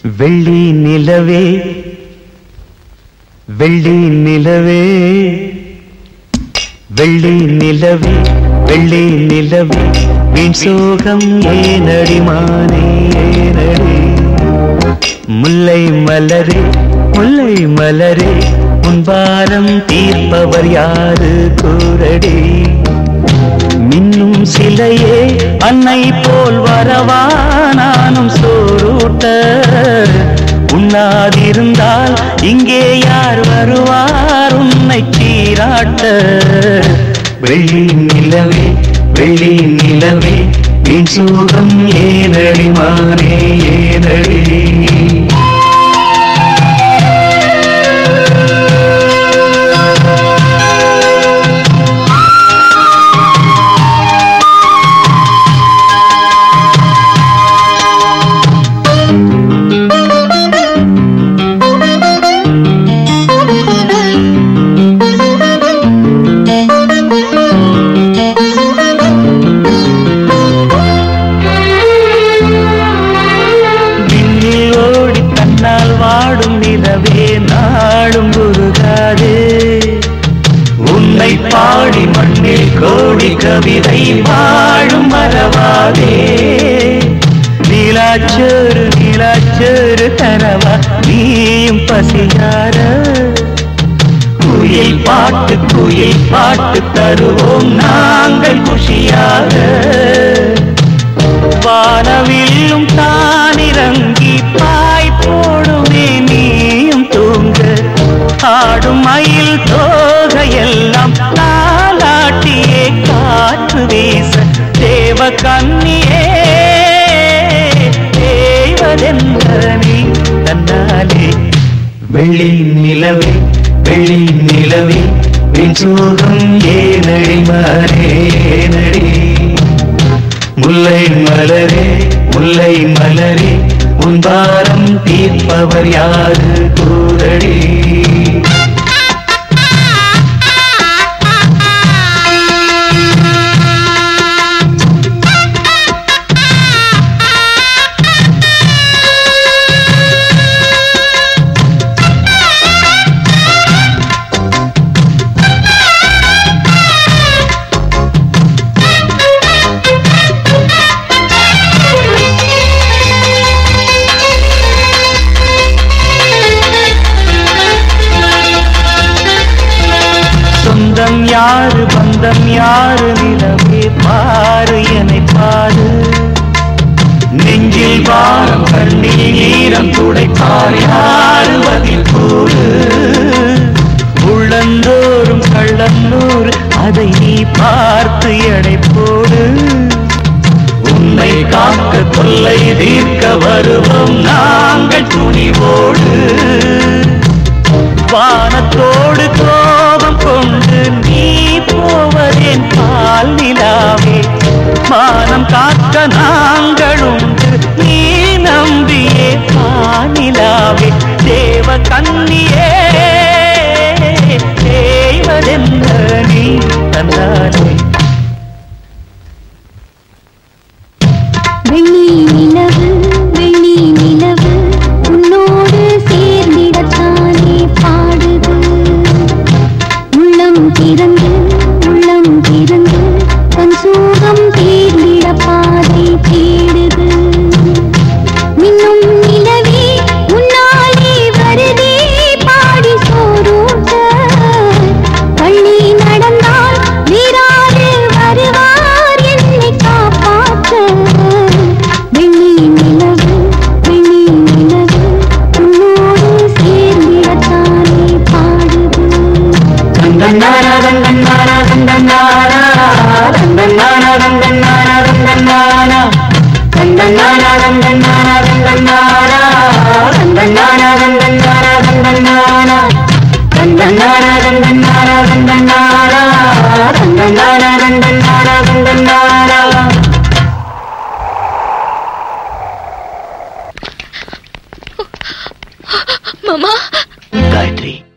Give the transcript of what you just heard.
வெள்ளி நிலவே வெள்ளி நிலவே வெள்ளி நிலவே வெள்ளி நிலவே வீண் சோகம் ஏனடிமானே ஏனடி முல்லை மலரே முல்லை மலரே முன்பாரம் தீர்ப்பவர் யாரு கூரடி மின்னும் சிலையே அன்னை போல் வரவா நானும் சோறூட்ட உண்ணாதிருந்தால் இங்கே யார் வருவார் உன்னை சீராட்ட வெள்ளி நிலவே வெள்ளி நிலவே வீண் சோகம் ஏனடி மானே ஏனடி விண்ணில் ஓடி தன்னால் வாடும் நிலவே நாடும் உருகாதே உன்னை பாடி மண்ணில் கோடி கவிதை வாழும் மறவாதே நீலாச்சோறு நீலாச்சோறு தரவா நீயும் பசியார குயில் பாட்டு குயில் பாட்டு தருவோம் நாங்கள் குஷியாக வானவில்லும் தானிறங்கி பாய் போடுமே நீயும் தூங்க ஆடும் மயில் தோகையெல்லாம் தாலாட்டியே காற்று வீச தேவ கண்ணியே தேவதென்ற நீ தன்னாலே வெள்ளி நிலவே வெள்ளி நிலவே வீண் சோகம் ஏனடி மாறே ஏனடி முல்லை மலரே முல்லை மலரே உன் பாரம் தீர்ப்பவர் யாரு கூரடி சொந்தம் யாரு பந்தம் யாரு நிலவே பாரு என்னை பாரு நெஞ்சில் வாரம் கண்ணில் ஈரம் துடைப்பார் யாரு பதில் கூறு உள்ளந்தோறும் கள்ளந்தோறு அதை நீ பார்த்து எடை போடு உன்னை காக்க தொல்லை தீர்க்க வருவோம் நாங்கள் துணிவோடு வானத்தோடு கோபம் கொண்டு நீ போவதேன் பால் நிலாவே மானம் காக்க நாங்கள் உண்டு நீ நம்பியே பானிலாவே தேவ கண்ணியே தேவதென்ன நீ தந்தாலே வெள்ளி நிலவு வெள்ளி நிலவு உன்னோடு சேர்ந்திடத்தானே பாடுது உள்ளம் திறந்து உள்ளம் திறந்து தன் சூகம் தேர்ந்திட பாதை தேடுது மின்னும் நிலவே உன்னாலே வருதே பாடி சோறூட்ட பள்ளி நடந்தால் வீராறு வருவார் என்னை காப்பாற்ற வெள்ளி நிலவு வெள்ளி நிலவு உன்னோடு சேர்ந்திடத்தானே பாடுது தந்தன்னாரா தந்தன்னாரா தந்தன்னாரா தந்தன்னாரா தந்தன்னாரா தந்தன்னாரா தந்தன்னாரா தந்தன்னாரா தந்தன்னாரா தந்தன்னாரா தந்தன்னாரா தந்தன்னாரா தந்தன்னாரா தந்தன்னாரா தந்தன்னாரா தந்தன்னாரா தந்தன்னாரா தந்தன்னாரா மாமா காயத்ரி